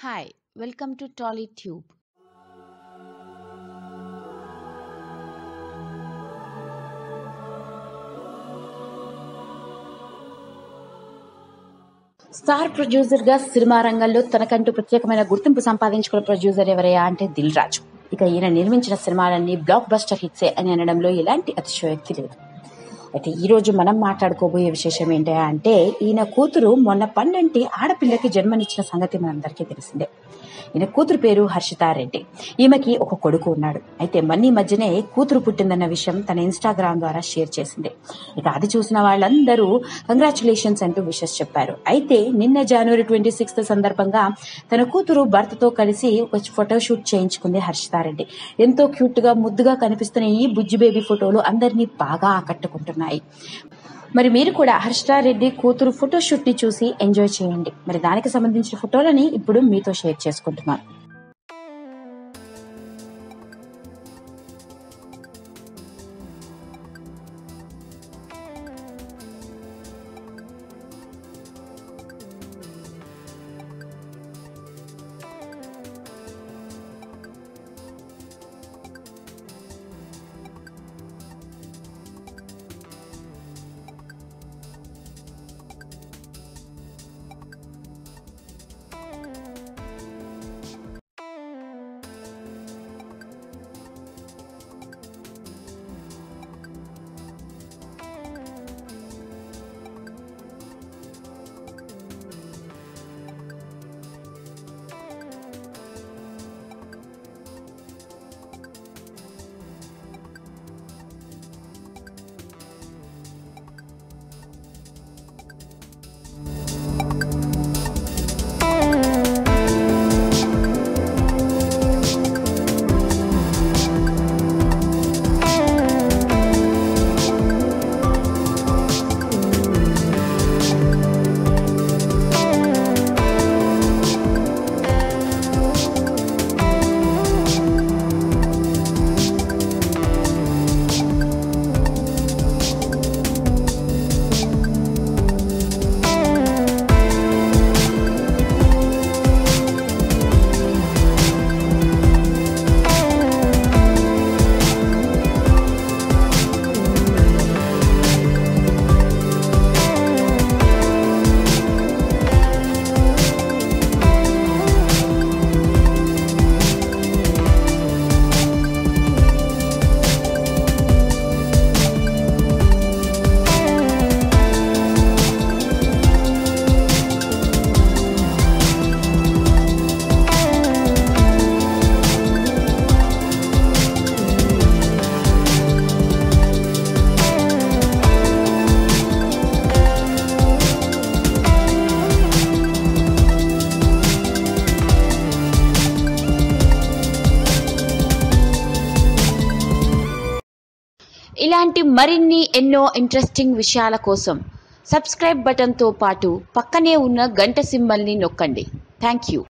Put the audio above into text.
Hi, welcome to TollyTube. Star producer గా cinema రంగంలో తనకంటూ ప్రత్యేకమైన గుర్తింపు సంపాదించుకున్న ప్రొడ్యూసర్ ఎవరయ్యా అంటే దిల్ రాజు ఇక ఈయన నిర్మించిన సినిమాలన్నీ బ్లాక్ బస్టర్ హిట్సే అని అనడంలో ఎలాంటి అతిశయోక్తి లేదు అయితే ఈ రోజు మనం మాట్లాడుకోబోయే విశేషం ఏంటి అంటే ఈయన కూతురు మొన్న పన్నెంటి ఆడపిల్లకి జన్మనిచ్చిన సంగతి మనందరికీ తెలిసిందే ఈయన కూతురు పేరు హర్షితారెడ్డి ఈమెకి ఒక కొడుకు ఉన్నాడు అయితే మన్నీ మధ్యనే కూతురు పుట్టిందన్న విషయం తన ఇన్స్టాగ్రామ్ ద్వారా షేర్ చేసింది ఇక అది చూసిన వాళ్ళందరూ కంగ్రాచులేషన్స్ అంటూ విషెస్ చెప్పారు అయితే నిన్న జనవరి ట్వంటీ సిక్స్త్ సందర్భంగా తన కూతురు భర్తతో కలిసి ఒక ఫోటోషూట్ చేయించుకుంది హర్షితారెడ్డి ఎంతో క్యూట్ గా ముద్దుగా కనిపిస్తున్న ఈ బుజ్జి బేబీ ఫోటోలు అందరినీ బాగా ఆకట్టుకుంటున్నాయి మరి మీరు కూడా హర్షితారెడ్డి కూతురు ఫోటోషూట్ ని చూసి ఎంజాయ్ చేయండి మరి దానికి సంబంధించిన ఫోటోలని ఇప్పుడు మీతో షేర్ చేసుకుంటున్నాను ఇలాంటి మరిన్ని ఎన్నో ఇంట్రెస్టింగ్ విషయాల కోసం సబ్స్క్రైబ్ బటన్తో పాటు పక్కనే ఉన్న గంట సింబల్ని నొక్కండి థ్యాంక్ యూ